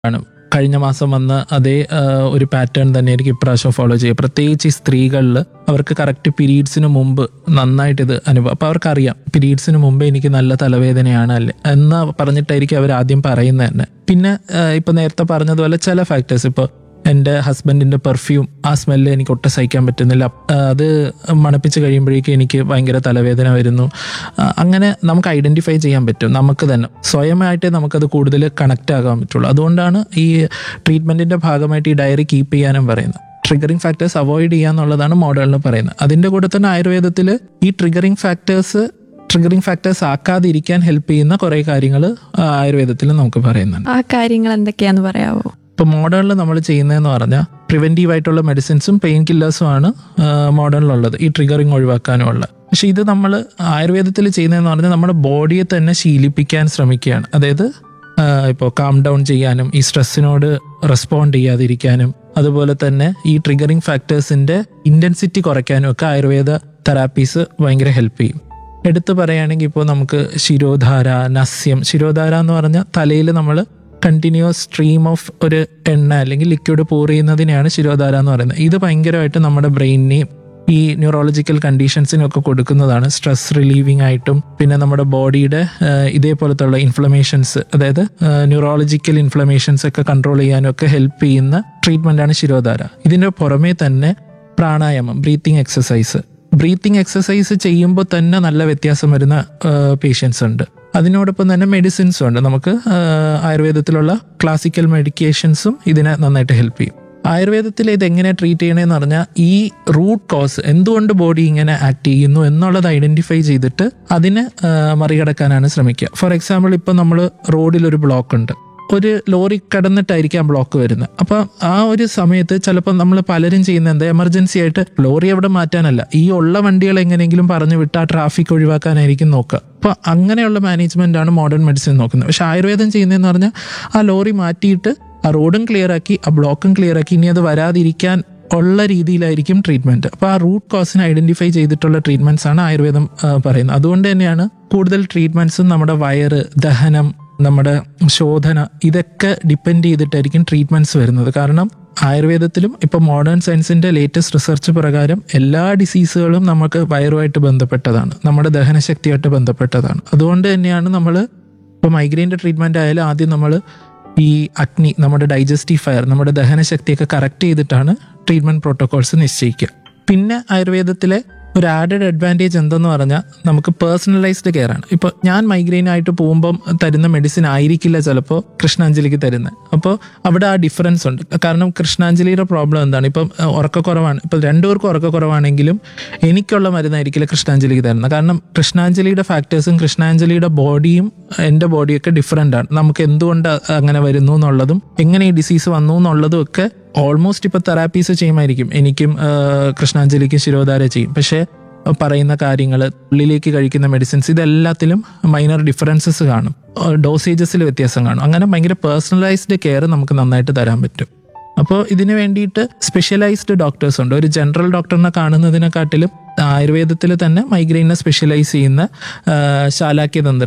ആണ് കഴിഞ്ഞ മാസം വന്ന അതേ ആ, ഒരു പാറ്റേൺ തന്നെയായിരിക്കും ഇപ്രാവശ്യം ഫോളോ ചെയ്യുക പ്രത്യേകിച്ച് ഈ സ്ത്രീകളിൽ അവർക്ക് കറക്റ്റ് പീരീഡ്സിന് മുമ്പ് നന്നായിട്ട് ഇത് അനുഭവം അപ്പോൾ അവർക്കറിയാം പീരീഡ്സിന് മുമ്പേ എനിക്ക് നല്ല തലവേദനയാണ് അല്ലേ എന്ന് പറഞ്ഞിട്ടായിരിക്കും അവർ ആദ്യം പറയുന്നത് തന്നെ പിന്നെ ആ, ഇപ്പൊ നേരത്തെ പറഞ്ഞതുപോലെ ചില ഫാക്ടേഴ്സ് ഇപ്പോൾ എൻ്റെ ഹസ്ബൻഡിന്റെ പെർഫ്യൂം ആ സ്മെല്ല് എനിക്ക് ഒട്ടും സഹിക്കാൻ പറ്റുന്നില്ല ആ, അത് മണപ്പിച്ച് കഴിയുമ്പോഴേക്കും എനിക്ക് ഭയങ്കര തലവേദന വരുന്നു ആ, അങ്ങനെ നമുക്ക് ഐഡന്റിഫൈ ചെയ്യാൻ പറ്റും നമുക്ക് തന്നെ സ്വയമായിട്ടേ നമുക്കത് കൂടുതൽ കണക്ട് ആകാൻ പറ്റുള്ളൂ അതുകൊണ്ടാണ് ഈ ട്രീറ്റ്മെന്റിന്റെ ഭാഗമായിട്ട് ഈ ഡയറി കീപ്പ് ചെയ്യാനും പറയുന്നത് ട്രിഗറിങ് ഫാക്ടേഴ്സ് അവോയ്ഡ് ചെയ്യുക എന്നുള്ളതാണ് മോഡലിൽ പറയുന്നത് അതിന്റെ കൂടെ തന്നെ ആയുർവേദത്തിൽ ഈ ട്രിഗറിങ് ഫാക്ടേഴ്സ് ട്രിഗറിങ് ഫാക്ടേഴ്സ് ആക്കാതിരിക്കാൻ ഹെൽപ്പ് ചെയ്യുന്ന കുറേ കാര്യങ്ങൾ ആയുർവേദത്തിൽ നമുക്ക് പറയുന്നുണ്ട് ആ കാര്യങ്ങൾ എന്തൊക്കെയാന്ന് പറയാവോ ഇപ്പൊ മോഡേണിൽ നമ്മൾ ചെയ്യുന്നതെന്ന് പറഞ്ഞാൽ പ്രിവെന്റീവ് ആയിട്ടുള്ള മെഡിസിൻസും പെയിൻ കില്ലേഴ്സും ആണ് മോഡേണിലുള്ളത് ഈ ട്രിഗറിങ് ഒഴിവാക്കാനും ഉള്ളത് പക്ഷെ ഇത് നമ്മൾ ആയുർവേദത്തിൽ ചെയ്യുന്നതെന്ന് പറഞ്ഞാൽ നമ്മുടെ ബോഡിയെ തന്നെ ശീലിപ്പിക്കാൻ ശ്രമിക്കുകയാണ് അതായത് ഇപ്പോൾ കാം ഡൗൺ ചെയ്യാനും ഈ സ്ട്രെസ്സിനോട് റെസ്പോണ്ട് ചെയ്യാതിരിക്കാനും അതുപോലെ തന്നെ ഈ ട്രിഗറിങ് ഫാക്ടേഴ്സിന്റെ ഇന്റൻസിറ്റി കുറയ്ക്കാനും ഒക്കെ ആയുർവേദ തെറാപ്പീസ് ഭയങ്കര ഹെൽപ്പ് ചെയ്യും എടുത്തു പറയുകയാണെങ്കിൽ ഇപ്പോൾ നമുക്ക് ശിരോധാര നസ്യം ശിരോധാര എന്ന് പറഞ്ഞാൽ തലയിൽ നമ്മൾ കണ്ടിന്യൂസ് സ്ട്രീം ഓഫ് ഒരു എണ്ണ അല്ലെങ്കിൽ ലിക്വിഡ് പോർ ചെയ്യുന്നതിനെയാണ് ശിരോധാര എന്ന് പറയുന്നത് ഇത് ഭയങ്കരമായിട്ട് നമ്മുടെ ബ്രെയിനിനെയും ഈ ന്യൂറോളജിക്കൽ കണ്ടീഷൻസിനും ഒക്കെ കൊടുക്കുന്നതാണ് സ്ട്രെസ് റിലീവിംഗ് ആയിട്ടും പിന്നെ നമ്മുടെ ബോഡിയുടെ ഇതേപോലത്തുള്ള ഇൻഫ്ലമേഷൻസ് അതായത് ന്യൂറോളജിക്കൽ ഇൻഫ്ലമേഷൻസ് ഒക്കെ കൺട്രോൾ ചെയ്യാനും ഒക്കെ ഹെൽപ്പ് ചെയ്യുന്ന ട്രീറ്റ്മെന്റ് ആണ് ശിരോധാര ഇതിന്റെ പുറമേ തന്നെ പ്രാണായാമം ബ്രീത്തിങ് എക്സസൈസ് ബ്രീത്തിങ് എക്സസൈസ് ചെയ്യുമ്പോൾ തന്നെ നല്ല വ്യത്യാസം വരുന്ന പേഷ്യൻസ് ഉണ്ട് അതിനോടൊപ്പം തന്നെ മെഡിസിൻസും ഉണ്ട് നമുക്ക് ആ, ആയുർവേദത്തിലുള്ള ക്ലാസിക്കൽ മെഡിക്കേഷൻസും ഇതിനെ നന്നായിട്ട് ഹെൽപ്പ് ചെയ്യും ആയുർവേദത്തിൽ ഇത് എങ്ങനെ ട്രീറ്റ് ചെയ്യണമെന്ന് പറഞ്ഞാൽ ഈ റൂട്ട് കോസ് എന്തുകൊണ്ട് ബോഡി ഇങ്ങനെ ആക്ട് ചെയ്യുന്നു എന്നുള്ളത് ഐഡന്റിഫൈ ചെയ്തിട്ട് അതിനെ ആ, മറികടക്കാനാണ് ശ്രമിക്കുക ഫോർ എക്സാമ്പിൾ ഇപ്പം നമ്മൾ റോഡിൽ ഒരു ബ്ലോക്ക് ഉണ്ട് ഒരു ലോറി കടന്നിട്ടായിരിക്കാം ബ്ലോക്ക് വരുന്നത് അപ്പൊ ആ ഒരു സമയത്ത് ചിലപ്പോൾ നമ്മൾ പലരും ചെയ്യുന്ന എന്താ എമർജൻസി ആയിട്ട് ലോറി അവിടെ മാറ്റാനല്ല ഈ ഉള്ള വണ്ടികൾ എങ്ങനെയെങ്കിലും പറഞ്ഞു വിട്ട് ആ ട്രാഫിക് ഒഴിവാക്കാനായിരിക്കും നോക്കുക അപ്പൊ അങ്ങനെയുള്ള മാനേജ്മെന്റ് ആണ് മോഡേൺ മെഡിസിൻ നോക്കുന്നത് പക്ഷെ ആയുർവേദം ചെയ്യുന്നതെന്ന് പറഞ്ഞാൽ ആ ലോറി മാറ്റിയിട്ട് ആ റോഡും ക്ലിയർ ആക്കി ആ ബ്ലോക്കും ക്ലിയർ ആക്കി ഇനി അത് വരാതിരിക്കാൻ ഉള്ള രീതിയിലായിരിക്കും ട്രീറ്റ്മെന്റ് അപ്പൊ ആ റൂട്ട് കോസിനെ ഐഡന്റിഫൈ ചെയ്തിട്ടുള്ള ട്രീറ്റ്മെന്റ്സ് ആണ് ആയുർവേദം ആ, പറയുന്നത് അതുകൊണ്ട് തന്നെയാണ് കൂടുതൽ ട്രീറ്റ്മെന്റ്സും നമ്മുടെ വയറ് ദഹനം നമ്മുടെ ശോധന ഇതൊക്കെ ഡിപ്പെൻഡ് ചെയ്തിട്ടായിരിക്കും ട്രീറ്റ്മെന്റ്സ് വരുന്നത് കാരണം ആയുർവേദത്തിലും ഇപ്പൊ മോഡേൺ സയൻസിന്റെ ലേറ്റസ്റ്റ് റിസർച്ച് പ്രകാരം എല്ലാ ഡിസീസുകളും നമുക്ക് വയറുമായിട്ട് ബന്ധപ്പെട്ടതാണ് നമ്മുടെ ദഹനശക്തിയായിട്ട് ബന്ധപ്പെട്ടതാണ് അതുകൊണ്ട് തന്നെയാണ് നമ്മൾ ഇപ്പോൾ മൈഗ്രെയിൻ്റെ ട്രീറ്റ്മെന്റ് ആയാലും ആദ്യം നമ്മൾ ഈ അഗ്നി നമ്മുടെ ഡൈജസ്റ്റീവ് ഫയർ നമ്മുടെ ദഹനശക്തിയൊക്കെ കറക്റ്റ് ചെയ്തിട്ടാണ് ട്രീറ്റ്മെന്റ് പ്രോട്ടോകോൾസ് നിശ്ചയിക്കുക പിന്നെ ആയുർവേദത്തിലെ ഒരു ആഡഡ് അഡ്വാൻറ്റേജ് എന്തെന്ന് പറഞ്ഞാൽ നമുക്ക് പേഴ്സണലൈസ്ഡ് കെയർ ആണ് ഇപ്പോൾ ഞാൻ മൈഗ്രെയിൻ ആയിട്ട് പോകുമ്പം തരുന്ന മെഡിസിൻ ആയിരിക്കില്ല ചിലപ്പോൾ കൃഷ്ണാഞ്ജലിക്ക് തരുന്നത് അപ്പോൾ അവിടെ ആ ഡിഫറൻസ് ഉണ്ട് കാരണം കൃഷ്ണാഞ്ജലിയുടെ പ്രോബ്ലം എന്താണ് ഇപ്പം അഹ് ഉറക്കക്കുറവാണ് ഇപ്പം രണ്ടുപേർക്കും ഉറക്കക്കുറവാണെങ്കിലും എനിക്കുള്ള മരുന്നായിരിക്കില്ല കൃഷ്ണാഞ്ജലിക്ക് തരുന്നത് കാരണം കൃഷ്ണാഞ്ജലിയുടെ ഫാക്ടേഴ്സും കൃഷ്ണാഞ്ജലിയുടെ ബോഡിയും എൻ്റെ ബോഡിയൊക്കെ ഡിഫറെൻ്റ് ആണ് നമുക്ക് എന്തുകൊണ്ട് അങ്ങനെ വരുന്നു എന്നുള്ളതും എങ്ങനെ ഈ ഡിസീസ് വന്നു എന്നുള്ളതും ഒക്കെ ഓൾമോസ്റ്റ് ഇപ്പോൾ തെറാപ്പീസ് ചെയ്യുമായിരിക്കും എനിക്കും ആ, കൃഷ്ണാഞ്ജലിക്കും ശിരോധാര ചെയ്യും പക്ഷേ പറയുന്ന കാര്യങ്ങൾ ഉള്ളിലേക്ക് കഴിക്കുന്ന മെഡിസിൻസ് ഇതെല്ലാത്തിലും മൈനർ ഡിഫറൻസസ് കാണും ഡോസേജസിൽ വ്യത്യാസം കാണും അങ്ങനെ ഭയങ്കര പേഴ്സണലൈസ്ഡ് കെയർ നമുക്ക് നന്നായിട്ട് തരാൻ പറ്റും അപ്പോൾ ഇതിന് വേണ്ടിയിട്ട് സ്പെഷ്യലൈസ്ഡ് ഡോക്ടേഴ്സ് ഉണ്ട് ഒരു ജനറൽ ഡോക്ടറിനെ കാണുന്നതിനെക്കാട്ടിലും ആയുർവേദത്തിൽ തന്നെ മൈഗ്രെയിനെ സ്പെഷ്യലൈസ് ചെയ്യുന്ന ആ, ശാലാക്യതന്ത്ര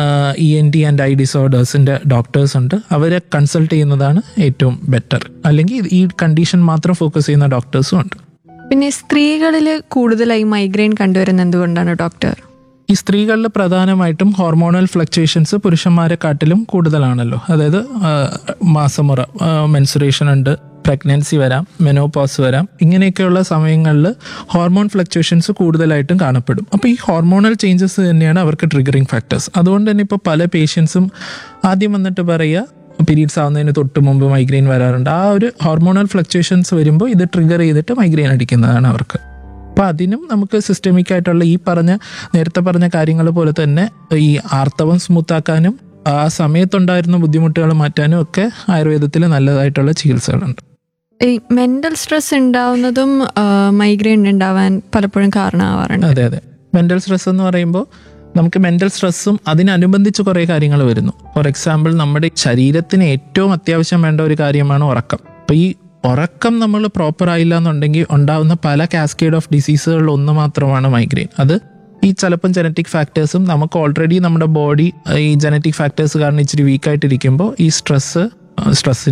E N T and eye ഡിസോർഡേഴ്സിന്റെ ഡോക്ടേഴ്സ് ഉണ്ട് അവരെ കൺസൾട്ട് ചെയ്യുന്നതാണ് ഏറ്റവും ബെറ്റർ അല്ലെങ്കിൽ ഈ കണ്ടീഷൻ മാത്രം ഫോക്കസ് ചെയ്യുന്ന ഡോക്ടേഴ്സും ഉണ്ട് പിന്നെ സ്ത്രീകളിൽ കൂടുതലായി മൈഗ്രെയിൻ കണ്ടുവരുന്നത് എന്തുകൊണ്ടാണ് ഡോക്ടർ ഈ സ്ത്രീകളിൽ പ്രധാനമായിട്ടും ഹോർമോണൽ ഫ്ലക്ച്വേഷൻസ് പുരുഷന്മാരെക്കാട്ടിലും കൂടുതലാണല്ലോ അതായത് ആ, മാസമുറ മെൻസുറേഷൻ ഉണ്ട് പ്രഗ്നൻസി വരാം മെനോപോസ് വരാം ഇങ്ങനെയൊക്കെയുള്ള സമയങ്ങളിൽ ഹോർമോൺ ഫ്ലക്ച്വേഷൻസ് കൂടുതലായിട്ടും കാണപ്പെടും അപ്പോൾ ഈ ഹോർമോണൽ ചേഞ്ചസ് തന്നെയാണ് അവർക്ക് ട്രിഗറിങ് ഫാക്ടേഴ്സ് അതുകൊണ്ട് തന്നെ ഇപ്പോൾ പല പേഷ്യൻസും ആദ്യം വന്നിട്ട് പറയുക പീരീഡ്സ് ആവുന്നതിന് തൊട്ട് മുമ്പ് മൈഗ്രെയിൻ വരാറുണ്ട് ആ ഒരു ഹോർമോണൽ ഫ്ലക്ച്വേഷൻസ് വരുമ്പോൾ ഇത് ട്രിഗർ ചെയ്തിട്ട് മൈഗ്രെയിൻ അടിക്കുന്നതാണ് അവർക്ക് അപ്പൊ അതിനും നമുക്ക് സിസ്റ്റമിക് ആയിട്ടുള്ള ഈ പറഞ്ഞ നേരത്തെ പറഞ്ഞ കാര്യങ്ങൾ പോലെ തന്നെ ഈ ആർത്തവം സ്മൂത്താക്കാനും ആ സമയത്തുണ്ടായിരുന്ന ബുദ്ധിമുട്ടുകൾ മാറ്റാനും ഒക്കെ ആയുർവേദത്തിൽ നല്ലതായിട്ടുള്ള ചികിത്സകളുണ്ട് ഈ മെന്റൽ സ്ട്രെസ് ഉണ്ടാവുന്നതും മൈഗ്രെയിൻ ഉണ്ടാവാൻ പലപ്പോഴും കാരണമാവാറുണ്ട് അതെ അതെ മെന്റൽ സ്ട്രെസ് എന്ന് പറയുമ്പോൾ നമുക്ക് മെന്റൽ സ്ട്രെസ്സും അതിനനുബന്ധിച്ച് കുറേ കാര്യങ്ങൾ വരുന്നു ഫോർ എക്സാമ്പിൾ നമ്മുടെ ശരീരത്തിന് ഏറ്റവും അത്യാവശ്യം വേണ്ട ഒരു കാര്യമാണ് ഉറക്കം അപ്പൊ ഈ ഉറക്കം നമ്മൾ പ്രോപ്പർ ആയില്ല എന്നുണ്ടെങ്കിൽ ഉണ്ടാവുന്ന പല കാസ്കേഡ് ഓഫ് ഡിസീസുകളിൽ ഒന്ന് മാത്രമാണ് മൈഗ്രെയിൻ അത് ഈ ചിലപ്പം ജനറ്റിക് ഫാക്ടേഴ്സും നമുക്ക് ഓൾറെഡി നമ്മുടെ ബോഡി ഈ ജനറ്റിക് ഫാക്ടേഴ്സ് കാരണം ഇച്ചിരി വീക്കായിട്ടിരിക്കുമ്പോൾ ഈ സ്ട്രെസ് സ്ട്രെസ്